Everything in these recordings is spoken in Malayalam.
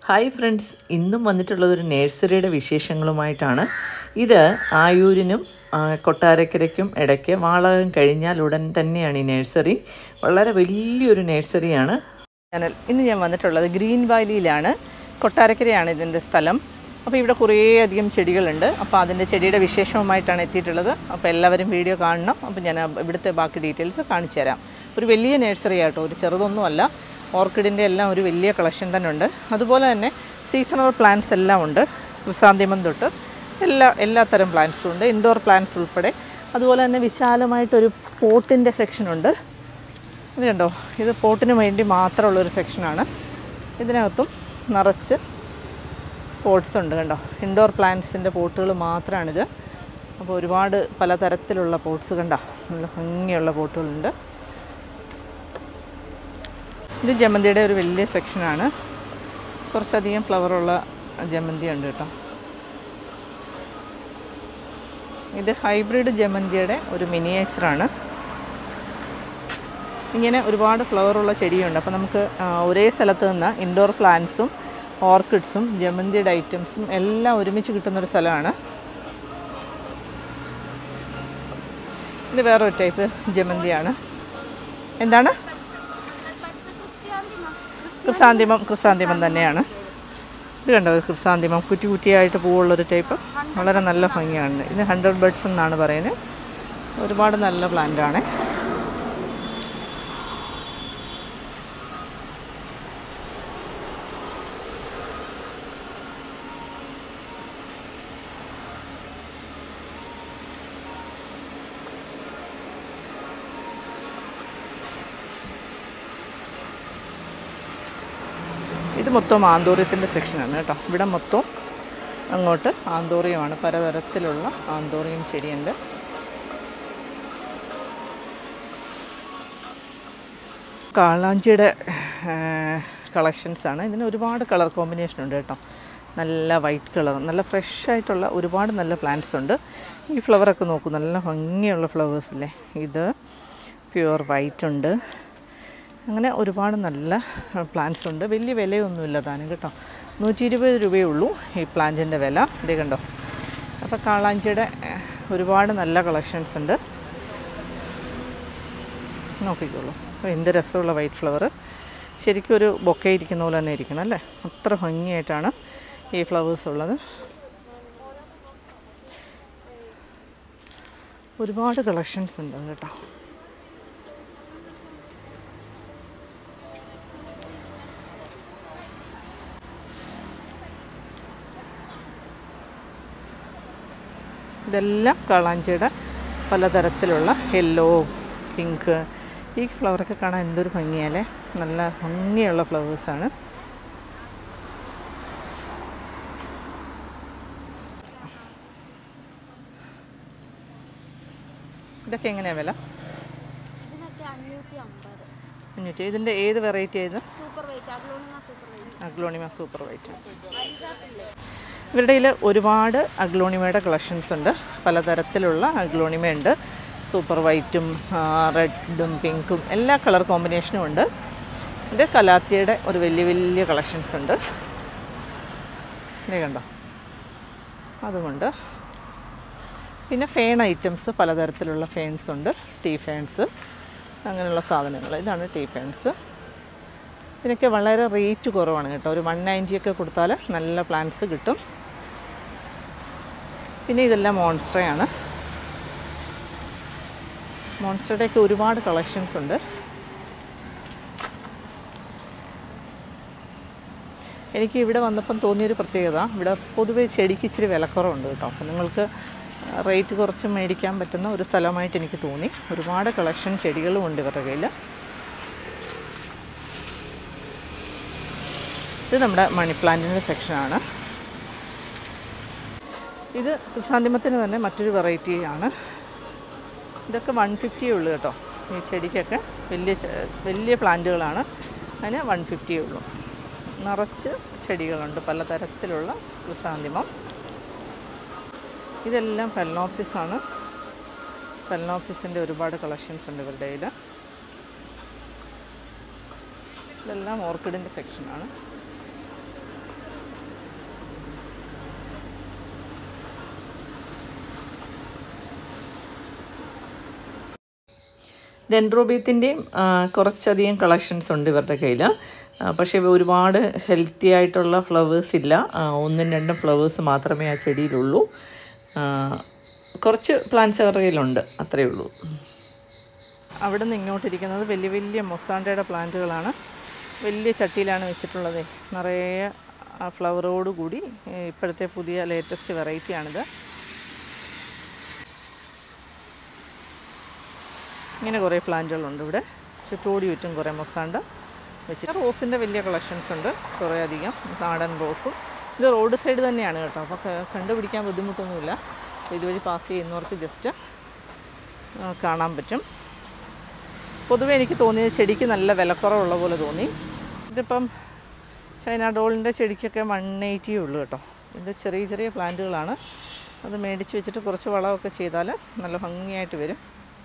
ഹായ് ഫ്രണ്ട്സ് ഇന്നും വന്നിട്ടുള്ളത് ഒരു നേഴ്സറിയുടെ വിശേഷങ്ങളുമായിട്ടാണ് ഇത് ആയൂരിനും ആ, കൊട്ടാരക്കരയ്ക്കും ഇടയ്ക്ക് വാളകം കഴിഞ്ഞാൽ ഉടൻ തന്നെയാണ് ഈ നേഴ്സറി വളരെ വലിയൊരു നേഴ്സറിയാണ് ചാനൽ ഇന്ന് ഞാൻ വന്നിട്ടുള്ളത് ഗ്രീൻ വാലിയിലാണ് കൊട്ടാരക്കരയാണ് ഇതിൻ്റെ സ്ഥലം അപ്പോൾ ഇവിടെ കുറേ അധികം ചെടികളുണ്ട് അപ്പോൾ അതിൻ്റെ ചെടിയുടെ വിശേഷവുമായിട്ടാണ് എത്തിയിട്ടുള്ളത് അപ്പോൾ എല്ലാവരും വീഡിയോ കാണണം അപ്പോൾ ഞാൻ ആ ഇവിടുത്തെ ബാക്കി ഡീറ്റെയിൽസ് കാണിച്ചു തരാം ഒരു വലിയ നഴ്സറി ആട്ടോ ഒരു ചെറുതൊന്നുമല്ല ഓർക്കിഡിൻ്റെ എല്ലാം ഒരു വലിയ കളക്ഷൻ തന്നെ ഉണ്ട് അതുപോലെ തന്നെ സീസണൽ പ്ലാന്റ്സ് എല്ലാം ഉണ്ട് ക്രിസാന്തിമം തൊട്ട് എല്ലാ എല്ലാ തരം പ്ലാന്റ്സും ഉണ്ട് ഇൻഡോർ പ്ലാന്റ്സ് ഉൾപ്പെടെ അതുപോലെ തന്നെ വിശാലമായിട്ടൊരു പോട്ടിൻ്റെ സെക്ഷനുണ്ട് ഇത് കണ്ടോ ഇത് പോട്ടിന് വേണ്ടി മാത്രമുള്ളൊരു സെക്ഷനാണ് ഇതിനകത്തും നിറച്ച് പോട്ട്സ് ഉണ്ട് കണ്ടോ ഇൻഡോർ പ്ലാന്റ്സിൻ്റെ പോട്ടുകൾ മാത്രമാണിത് അപ്പോൾ ഒരുപാട് പലതരത്തിലുള്ള പോട്ട്സ് കണ്ടോ നല്ല ഭംഗിയുള്ള പോട്ടുകളുണ്ട് ഇത് ജമന്തിയുടെ ഒരു വലിയ സെക്ഷനാണ് കുറച്ചധികം ഫ്ലവറുള്ള ജമന്തി ഉണ്ട് കേട്ടോ ഇത് ഹൈബ്രിഡ് ജമന്തിയുടെ ഒരു മിനിയേച്ചറാണ് ഇങ്ങനെ ഒരുപാട് ഫ്ലവറുള്ള ചെടിയുണ്ട് അപ്പോൾ നമുക്ക് ആ, ഒരേ സ്ഥലത്ത് നിന്ന് ഇൻഡോർ പ്ലാന്റ്സും ഓർക്കിഡ്സും ജമന്തിയുടെ ഐറ്റംസും എല്ലാം ഒരുമിച്ച് കിട്ടുന്നൊരു സ്ഥലമാണ് ഇത് വേറൊരു ടൈപ്പ് ജമന്തിയാണ് എന്താണ് ക്രിസാന്തിമം ക്രിസാന്തിമം തന്നെയാണ് ഇത് കണ്ടോ ഒരു ക്രിസാന്തിമം കുറ്റി കുറ്റിയായിട്ട് പൂവുള്ളൊരു ടൈപ്പ് വളരെ നല്ല ഭംഗിയാണ് ഇത് ഹൺഡ്രഡ് ബഡ്സ് എന്നാണ് പറയുന്നത് ഒരുപാട് നല്ല പ്ലാന്റാണ് ഇത് മൊത്തം ആന്തോറിയത്തിൻ്റെ സെക്ഷനാണ് കേട്ടോ ഇവിടെ മൊത്തം അങ്ങോട്ട് ആന്തോറിയമാണ് പലതരത്തിലുള്ള ആന്തോറിയം ചെടിയുണ്ട് കാളാഞ്ചിയുടെ കളക്ഷൻസാണ് ഇതിന് ഒരുപാട് കളർ കോമ്പിനേഷൻ ഉണ്ട് കേട്ടോ നല്ല വൈറ്റ് കളർ നല്ല ഫ്രഷ് ആയിട്ടുള്ള ഒരുപാട് നല്ല പ്ലാന്റ്സ് ഉണ്ട് ഈ ഫ്ലവറൊക്കെ നോക്കൂ നല്ല ഭംഗിയുള്ള ഫ്ലവേഴ്സ് ഇല്ലേ ഇത് പ്യുവർ വൈറ്റ് ഉണ്ട് അങ്ങനെ ഒരുപാട് നല്ല പ്ലാന്റ്സ് ഉണ്ട് വലിയ വിലയൊന്നുമില്ല താനും കേട്ടോ നൂറ്റി ഇരുപത് രൂപയേ ഉള്ളൂ ഈ പ്ലാന്റിൻ്റെ വില ഇതേ കണ്ടോ അപ്പോൾ കാളാഞ്ചിയുടെ ഏഹ്, ഒരുപാട് നല്ല കളക്ഷൻസ് ഉണ്ട് നോക്കിക്കോളൂ അപ്പോൾ എന്ത് രസമുള്ള വൈറ്റ് ഫ്ലവർ ശരിക്കും ഒരു ബൊക്കെ ഇരിക്കുന്ന പോലെ തന്നെ ഇരിക്കണം അല്ലേ അത്ര ഭംഗിയായിട്ടാണ് ഈ ഫ്ലവേഴ്സ് ഉള്ളത് ഒരുപാട് കളക്ഷൻസ് ഉണ്ട് കേട്ടോ ഇതെല്ലാം കാളാഞ്ചിയുടെ പലതരത്തിലുള്ള യെല്ലോ പിങ്ക് ഈ ഫ്ലവറൊക്കെ കാണാൻ എന്തൊരു ഭംഗിയല്ലേ നല്ല ഭംഗിയുള്ള ഫ്ലവേഴ്സാണ് ഇതൊക്കെ എങ്ങനെയാണ് വില ഇതിനൊക്കെ അഞ്ഞൂറ്റി അമ്പത് അഞ്ഞൂറ്റി ഇതിൻ്റെ ഏത് വെറൈറ്റി ആയത് super white aglaonema super white aglaonema super white ഇവരുടെ കയ്യിൽ ഒരുപാട് അഗ്ലോണിമയുടെ കളക്ഷൻസ് ഉണ്ട് പലതരത്തിലുള്ള അഗ്ലോണിമ ഉണ്ട് സൂപ്പർ വൈറ്റും റെഡും പിങ്കും എല്ലാ കളർ കോമ്പിനേഷനും ഉണ്ട് ഇത് കലാത്തിയുടെ ഒരു വലിയ വലിയ കളക്ഷൻസ് ഉണ്ട് ഇത് കണ്ടോ അതുകൊണ്ട് പിന്നെ ഫേൺ ഐറ്റംസ് പലതരത്തിലുള്ള ഫേൺസ് ഉണ്ട് ടീ ഫേൺസ് അങ്ങനെയുള്ള സാധനങ്ങൾ ഇതാണ് ടീ ഫേൺസ് ഇതിനൊക്കെ വളരെ റേറ്റ് കുറവാണ് കേട്ടോ ഒരു വൺ നയൻറ്റി ഒക്കെ കൊടുത്താൽ നല്ല പ്ലാന്റ്സ് കിട്ടും പിന്നെ ഇതെല്ലാം മോൺസ്ട്രയാണ് മോൺസ്റ്ററുടെയൊക്കെ ഒരുപാട് കളക്ഷൻസ് ഉണ്ട് എനിക്ക് ഇവിടെ വന്നപ്പം തോന്നിയൊരു പ്രത്യേകത ഇവിടെ പൊതുവേ ചെടിക്ക് ഇച്ചിരി വിലക്കുറവുണ്ട് കേട്ടോ അപ്പം നിങ്ങൾക്ക് റേറ്റ് കുറച്ച് മേടിക്കാൻ പറ്റുന്ന ഒരു സ്ഥലമായിട്ട് എനിക്ക് തോന്നി ഒരുപാട് കളക്ഷൻ ചെടികളും ഉണ്ട് ഇവരുടെ കയ്യിൽ ഇത് നമ്മുടെ മണി പ്ലാന്റിൻ്റെ സെക്ഷനാണ് ഇത് ക്രിസാന്തിമത്തിന് തന്നെ മറ്റൊരു വെറൈറ്റി ആണ് ഇതൊക്കെ വൺ ഫിഫ്റ്റിയേ ഉള്ളൂ കേട്ടോ ഈ ചെടിക്കൊക്കെ വലിയ ചെ- വലിയ പ്ലാന്റുകളാണ് അതിന് വൺ ഫിഫ്റ്റിയേ ഉള്ളൂ നിറച്ച് ചെടികളുണ്ട് പലതരത്തിലുള്ള ക്രിസാന്തിമം ഇതെല്ലാം ഫെലനോപ്സിസ് ആണ് ഫെലനോപ്സിസിൻ്റെ ഒരുപാട് കളക്ഷൻസ് ഉണ്ട് ഇവരുടെ കയ്യിൽ ഇതെല്ലാം ഓർക്കിഡിൻ്റെ സെക്ഷനാണ് ഡെൻഡ്രോബിയത്തിൻ്റെയും കുറച്ചധികം കളക്ഷൻസ് ഉണ്ട് ഇവരുടെ കയ്യിൽ പക്ഷേ ഇവ ഒരുപാട് ഹെൽത്തി ആയിട്ടുള്ള ഫ്ലവേഴ്സ് ഇല്ല ആ, ഒന്നും രണ്ടും ഫ്ലവേഴ്സ് മാത്രമേ ആ ചെടിയിലുള്ളൂ ആ, കുറച്ച് പ്ലാന്റ്സ് അവരുടെ കയ്യിലുണ്ട് അത്രയേ ഉള്ളൂ അവിടെ നിന്ന് ഇങ്ങോട്ടിരിക്കുന്നത് വലിയ വലിയ മൊസാണ്ടയുടെ പ്ലാന്റുകളാണ് വലിയ ചട്ടിയിലാണ് വെച്ചിട്ടുള്ളത് നിറയെ ആ ഫ്ലവറോട് കൂടി ഏ, ഇപ്പോഴത്തെ പുതിയ ലേറ്റസ്റ്റ് വെറൈറ്റിയാണിത് ഇങ്ങനെ കുറേ പ്ലാന്റുകളുണ്ട് ഇവിടെ ചുറ്റോടി ചുറ്റും കുറേ മൊസാണ്ട വെച്ച് റോസിൻ്റെ വലിയ കളക്ഷൻസ് ഉണ്ട് കുറേ അധികം നാടൻ റോസും ഇത് റോഡ് സൈഡ് തന്നെയാണ് കേട്ടോ അപ്പോൾ ക- കണ്ടുപിടിക്കാൻ ബുദ്ധിമുട്ടൊന്നുമില്ല ഇതുവഴി പാസ് ചെയ്യുന്നവർക്ക് ജസ്റ്റ് കാണാൻ പറ്റും പൊതുവെ എനിക്ക് തോന്നിയത് ചെടിക്ക് നല്ല വിലക്കുറവുള്ള പോലെ തോന്നി ഇതിപ്പം ചൈന ഡോളിൻ്റെ ചെടിക്കൊക്കെ വൺ എയ്റ്റിയേ ഉള്ളൂ കേട്ടോ ഇത് ചെറിയ ചെറിയ പ്ലാന്റുകളാണ് അത് മേടിച്ച് വെച്ചിട്ട് കുറച്ച് വളമൊക്കെ ചെയ്താൽ നല്ല ഭംഗിയായിട്ട് വരും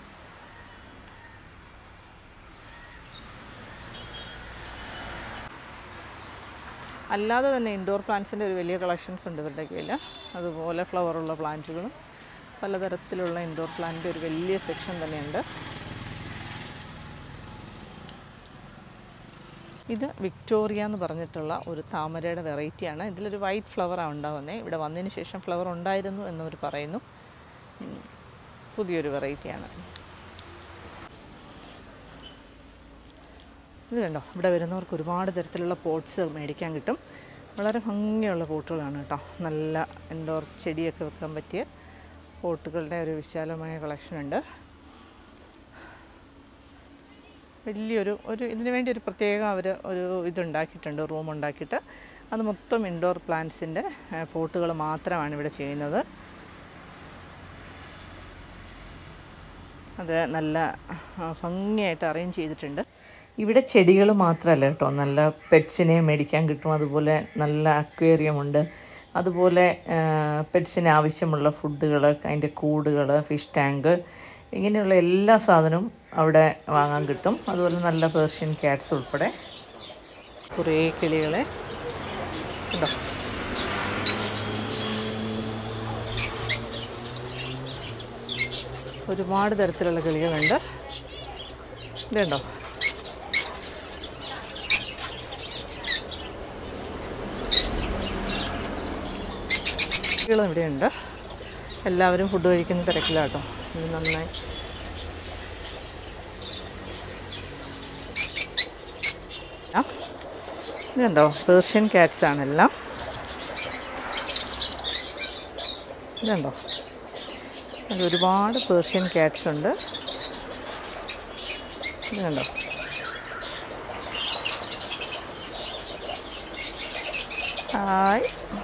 അല്ലാതെ തന്നെ ഇൻഡോർ പ്ലാന്റ്സിൻ്റെ ഒരു വലിയ കളക്ഷൻസ് ഉണ്ട് ഇവരുടെ കയ്യിൽ അതുപോലെ ഫ്ലവറുള്ള പ്ലാന്റുകളും പലതരത്തിലുള്ള ഇൻഡോർ പ്ലാന്റിൻ്റെ ഒരു വലിയ സെക്ഷൻ തന്നെയുണ്ട് ഇത് വിക്ടോറിയ എന്ന് പറഞ്ഞിട്ടുള്ള ഒരു താമരയുടെ വെറൈറ്റിയാണ് ഇതിലൊരു വൈറ്റ് ഫ്ലവറാണ് ഉണ്ടാവുന്നത് ഇവിടെ വന്നതിന് ശേഷം ഫ്ലവർ ഉണ്ടായിരുന്നു എന്നവർ പറയുന്നു ഉം, പുതിയൊരു വെറൈറ്റിയാണ് ഇത് കണ്ടോ ഇവിടെ വരുന്നവർക്ക് ഒരുപാട് തരത്തിലുള്ള പോട്ട്സ് മേടിക്കാൻ കിട്ടും വളരെ ഭംഗിയുള്ള പോട്ടുകളാണ് കേട്ടോ നല്ല ഇൻഡോർ ചെടിയൊക്കെ വെക്കാൻ പറ്റിയ പോട്ടുകളുടെ ഒരു വിശാലമായ കളക്ഷൻ ഉണ്ട് വലിയൊരു ഒരു ഇതിനു വേണ്ടി ഒരു പ്രത്യേകം അവർ ഒരു ഇതുണ്ടാക്കിയിട്ടുണ്ട് റൂം ഉണ്ടാക്കിയിട്ട് അത് മൊത്തം ഇൻഡോർ പ്ലാന്റ്സിൻ്റെ പോട്ടുകൾ മാത്രമാണ് ഇവിടെ ചെയ്യുന്നത് അത് നല്ല ആ, ഭംഗിയായിട്ട് അറേഞ്ച് ചെയ്തിട്ടുണ്ട് ഇവിടെ ചെടികൾ മാത്രമല്ല കേട്ടോ നല്ല പെറ്റ്സിനെ മേടിക്കാൻ കിട്ടും അതുപോലെ നല്ല അക്വേറിയം ഉണ്ട് അതുപോലെ പെറ്റ്സിന് ആവശ്യമുള്ള ഫുഡുകൾ അതിൻ്റെ കൂടുകൾ ഫിഷ് ടാങ്ക് ഇങ്ങനെയുള്ള എല്ലാ സാധനവും അവിടെ വാങ്ങാൻ കിട്ടും അതുപോലെ നല്ല പേർഷ്യൻ ക്യാറ്റ്സ് ഉൾപ്പെടെ കുറേ കിളികളെ കണ്ടോ ഒരുപാട് തരത്തിലുള്ള കിളികളുണ്ട് ഇതുണ്ടോ കിളികളും ഇവിടെയുണ്ട് എല്ലാവരും ഫുഡ് കഴിക്കുന്ന തിരക്കിലാട്ടോ ഇത് നന്നായി ആ ഇതുണ്ടോ പേർഷ്യൻ ക്യാറ്റ്സ് ആണെല്ലാം ഇതുണ്ടോ അത് ഒരുപാട് പേർഷ്യൻ ക്യാറ്റ്സ് ഉണ്ട് ഇതുണ്ടോ ഹായ്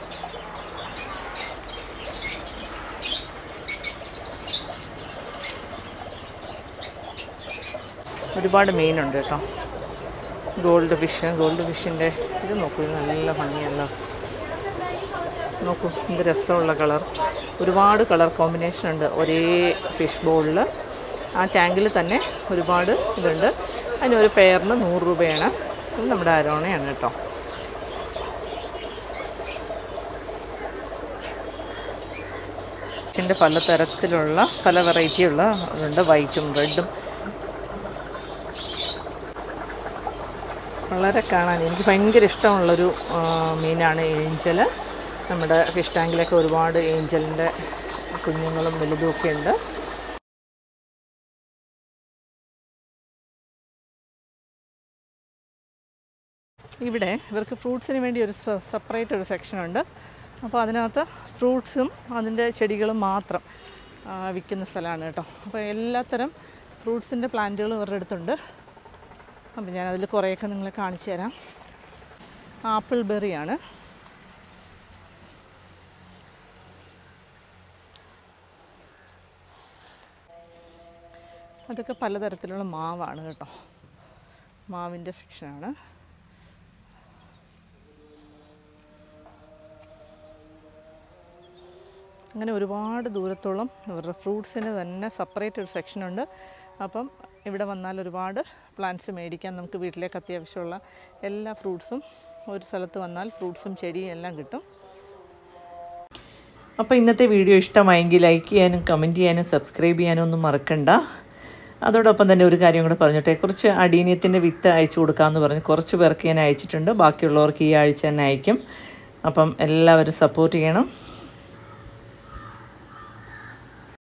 ഒരുപാട് മീനുണ്ട് കേട്ടോ ഗോൾഡ് ഫിഷ് ഗോൾഡ് ഫിഷിൻ്റെ ഇത് നോക്കൂ ഇത് നല്ല ഭംഗിയല്ലോ നോക്കൂ എന്ത് രസമുള്ള കളർ ഒരുപാട് കളർ കോമ്പിനേഷൻ ഉണ്ട് ഒരേ ഫിഷ് ബോളിൽ ആ ടാങ്കിൽ തന്നെ ഒരുപാട് ഇതുണ്ട് അതിനൊരു പെയറിന് നൂറ് രൂപയാണ് ഇത് നമ്മുടെ അരോണയാണ് കേട്ടോ ഫിഷിൻ്റെ പല തരത്തിലുള്ള പല വെറൈറ്റിയുള്ള അതുണ്ട് വൈറ്റും റെഡും വളരെ കാണാൻ എനിക്ക് ഭയങ്കര ഇഷ്ടമുള്ളൊരു ആ, മീനാണ് ഏഞ്ചൽ നമ്മുടെ ഫിഷ് ടാങ്കിലൊക്കെ ഒരുപാട് ഏഞ്ചലിൻ്റെ കുഞ്ഞുങ്ങളും വലുതും ഒക്കെ ഉണ്ട് ഇവിടെ ഇവർക്ക് ഫ്രൂട്ട്സിന് വേണ്ടി ഒരു സെപ്പറേറ്റ് ഒരു സെക്ഷനുണ്ട് അപ്പോൾ അതിനകത്ത് ഫ്രൂട്ട്സും അതിൻ്റെ ചെടികളും മാത്രം ആ, വിൽക്കുന്ന സ്ഥലമാണ് കേട്ടോ അപ്പോൾ എല്ലാത്തരം ഫ്രൂട്ട്സിൻ്റെ പ്ലാന്റുകളും ഇവരുടെ അടുത്തുണ്ട് അപ്പം ഞാൻ അതിൽ കുറേയൊക്കെ നിങ്ങളെ കാണിച്ചു തരാം ആപ്പിൾ ബെറിയാണ് അതൊക്കെ പലതരത്തിലുള്ള മാവാണ് കേട്ടോ മാവിൻ്റെ സെക്ഷനാണ് അങ്ങനെ ഒരുപാട് ദൂരത്തോളം ഇവരുടെ ഫ്രൂട്ട്സിന് തന്നെ സെപ്പറേറ്റ് ഒരു സെക്ഷനുണ്ട് അപ്പം ഇവിടെ വന്നാൽ ഒരുപാട് പ്ലാന്റ്സ് മേടിക്കാൻ നമുക്ക് വീട്ടിലേക്ക് അത്യാവശ്യമുള്ള എല്ലാ ഫ്രൂട്ട്സും ഒരു സ്ഥലത്ത് വന്നാൽ ഫ്രൂട്ട്സും ചെടിയും എല്ലാം കിട്ടും അപ്പോൾ ഇന്നത്തെ വീഡിയോ ഇഷ്ടമായെങ്കിൽ ലൈക്ക് ചെയ്യാനും കമൻറ്റ് ചെയ്യാനും സബ്സ്ക്രൈബ് ചെയ്യാനും ഒന്നും മറക്കണ്ട അതോടൊപ്പം തന്നെ ഒരു കാര്യം കൂടെ പറഞ്ഞിട്ടെ കുറച്ച് അടീനിയത്തിൻ്റെ വിത്ത് അയച്ചു കൊടുക്കാമെന്ന് പറഞ്ഞ് കുറച്ച് പേർക്ക് ഞാൻ അയച്ചിട്ടുണ്ട് ബാക്കിയുള്ളവർക്ക് ഈ ആഴ്ച തന്നെ അയക്കും അപ്പം എല്ലാവരും സപ്പോർട്ട് ചെയ്യണം